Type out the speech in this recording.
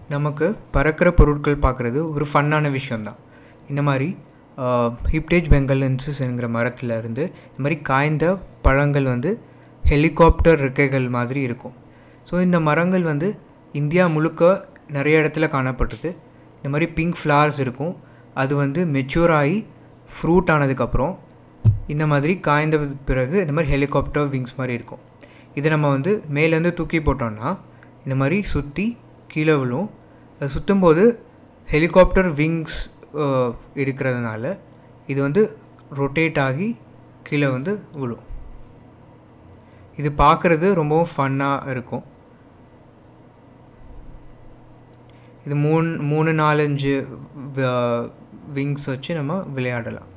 நமக்கு பறக்கிற பொருட்கள் பார்க்குறது ஒரு ஃபன்னான விஷயந்தான் இந்த மாதிரி ஹிப்டேஜ் பெங்கலன்சிஸ்ங்கிற மரத்தில் இருந்து இந்த மாதிரி காய்ந்த பழங்கள் வந்து ஹெலிகாப்டர் ரெக்கைகள் மாதிரி இருக்கும் ஸோ இந்த மரங்கள் வந்து இந்தியா முழுக்க நிறைய இடத்துல காணப்பட்டது இந்த மாதிரி பிங்க் ஃப்ளவர்ஸ் இருக்கும் அது வந்து மெச்சூர் ஆகி ஃப்ரூட் ஆனதுக்கப்புறம் இந்த மாதிரி காய்ந்த பிறகு இந்த மாதிரி ஹெலிகாப்டர் விங்ஸ் மாதிரி இருக்கும் இதை நம்ம வந்து மேலேருந்து தூக்கி போட்டோம்னா இந்த மாதிரி சுற்றி கீழே விழும் அது சுற்றும்போது ஹெலிகாப்டர் விங்ஸ் இருக்கிறதுனால இது வந்து ரொட்டேட் ஆகி கீழே வந்து விழும் இது பார்க்குறது ரொம்பவும் ஃபன்னாக இருக்கும் இது மூணு மூணு நாலஞ்சு விங்ஸ் வச்சு நம்ம விளையாடலாம்